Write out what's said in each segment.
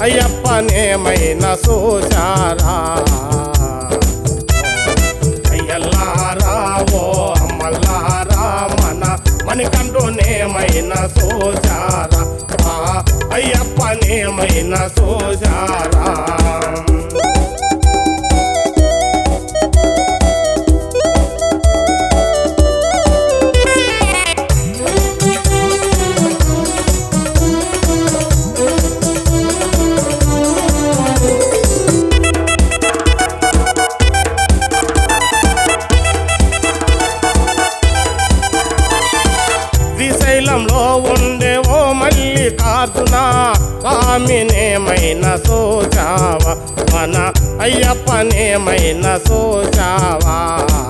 అయ్యప్పనేమైనా సూచారా అయ్యల్లారా ఓ అమ్మల్లారా మన మణికంఠునేమైనా సూచారా ఆ అయ్యప్పనేమైనా సూచారా శ్రీశైలంలో ఉండే ఓ మల్లికార్జున స్వామినేమైనా సోచావా మన అయ్యప్పనేమైనా సోచావా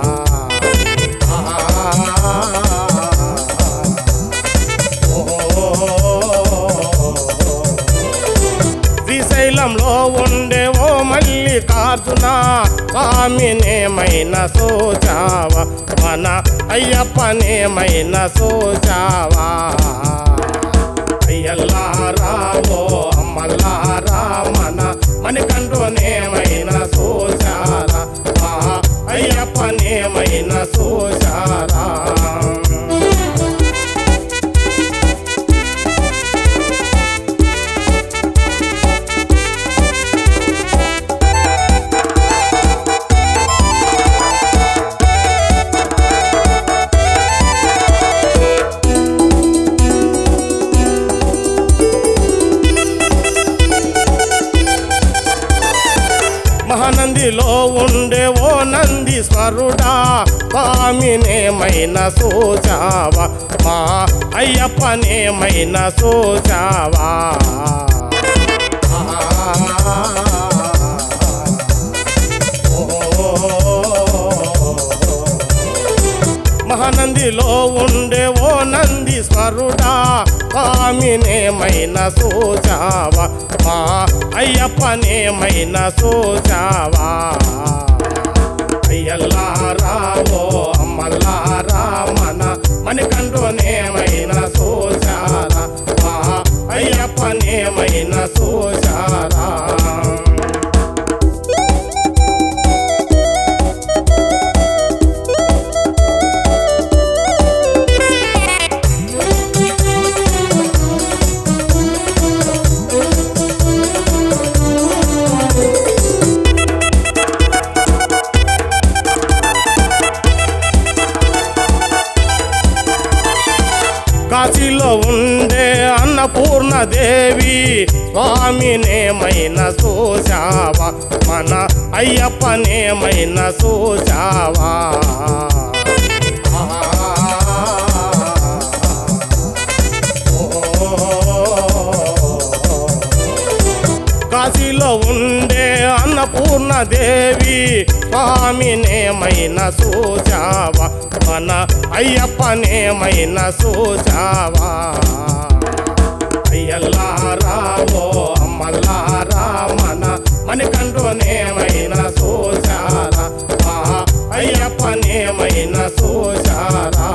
శ్రీశైలంలో ఉండే ఓ మల్లికార్జున స్వామినేమైనా సోచావా మన అయ్యప్పనేమైనా సోచావా అయ్యల్లారా ఓ అమ్మల్లారా మన మణికంఠునేమైనా సోచారా ఆ అయ్యప్పనేమైనా సోచారా మహానందిలో ఉండే ఓ నంది స్వరుడా స్వామినేమైనా సోచావా మా అయ్యప్పనేమైనా సోచావా మహానందిలో ఉండే ఓ నంది స్వరుడా స్వామినేమైనా సోచావా మా అయ్యప్పనేమైనా సోచావా అయ్యల్లారా ఓ అమ్మల్లారా మన మణికంఠునేమైనా సోచారా మా అయ్యప్పనేమైనా సోచారా కాశీలో ఉండే అన్నపూర్ణ దేవి స్వామినేమైనా సోచావా మన అయ్యప్పనేమైనా సోచావా కాశీలో ఉండే అన్నపూర్ణ దేవి స్వామినేమైనా సోచావా మన అయ్యప్పనేమైనా సోచావా అయ్యల్లారా ఓ అమ్మల్లారా మన మణికంఠునేమైనా సోచారా ఆ అయ్యప్పనేమైనా సోచారా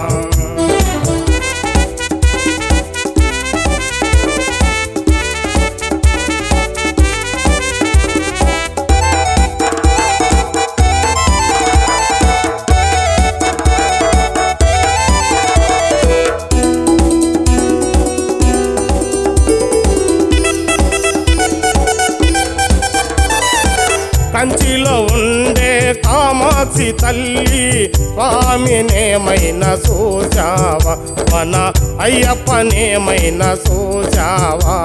కంచిలో ఉండే కామాక్షి తల్లి స్వామినేమైనా సోచావా మన అయ్యప్పనేమైనా సోచావా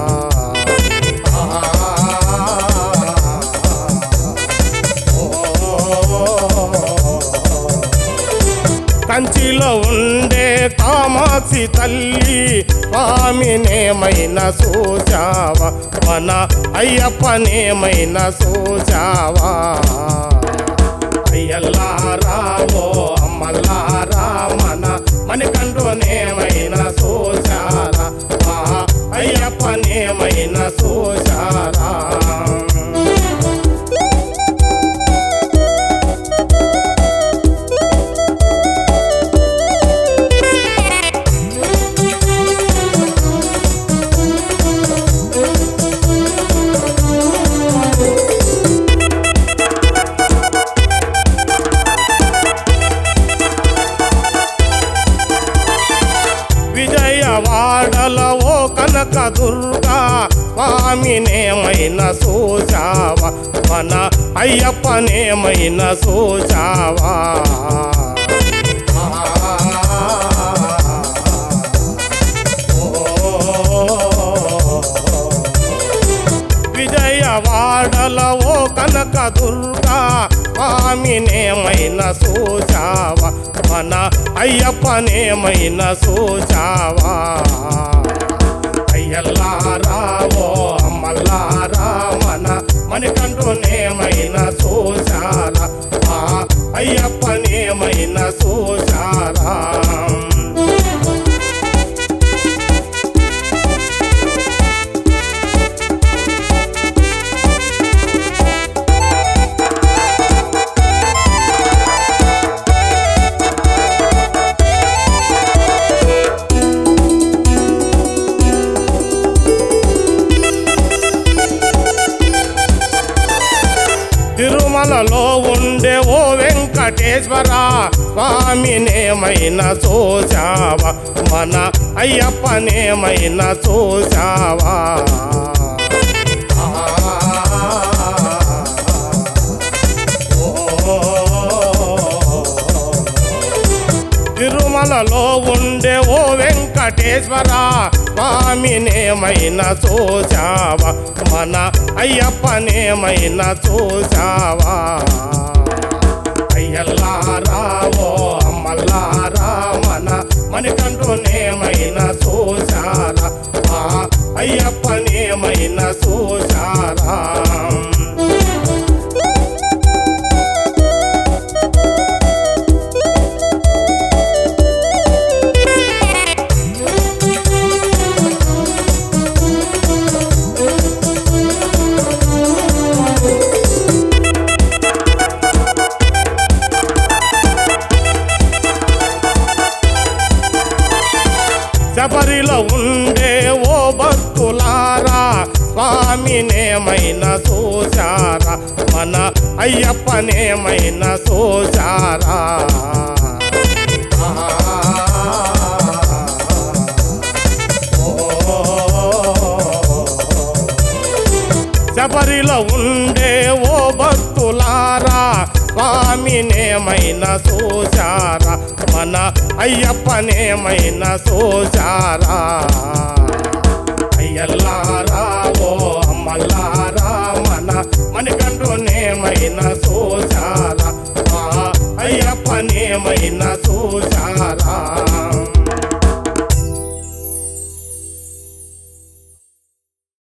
కంచిలో ఉండే కామాక్షి తల్లి స్వామినేమైనా సోచావా మన అయ్యప్పనేమైనా సోచావా అయ్యల్లారా ఓ అమ్మల్లారా మన మణికంఠునేమైనా సోచారా ఆ అయ్యప్పనేమైనా సోచారా దుర్గా స్వామినేమైనా చూచావా మన అయ్యప్పనేమైనా చూచావా విజయవాడల ఓ కనక దుర్గా స్వామినేమైనా చూచావా మన అయ్యప్పనేమైనా చూచావా అయ్యల్లారావో అమ్మల్లారా మన మణికంఠునేమైనా చూచారా ఆ అయ్యప్పనేమైనా చూచారా తిరుమలలో ఉండే ఓ వెంకటేశ్వర స్వామినేమైనా చూచావా మన అయ్యప్పనేమైనా చూచావా తిరుమలలో ఉండే ఓ వెంకటేశ్వర స్వామినేమైనా చూచావా మన అయ్యప్పనేమైనా చూచావా అయ్యల్లారావో అమ్మల్లారా మన మణికంఠునేమైనా చూచారా ఆ అయ్యప్పనేమైనా చూచారా శబరిలో ఉండే ఓ భక్తులారా స్వామినేమైనా చూచారా మన అయ్యప్పనేమైనా చూచారా శబరిలో ఉండే ఓ భక్తులారా స్వామినేమైనా చూచారా మన అయ్యప్పనేమైనా చూచారా అయ్యల్లారా ఓ అమ్మల్లారా మన మణికంఠునేమైనా చూచారా ఆ అయ్యప్పనేమైనా చూచారా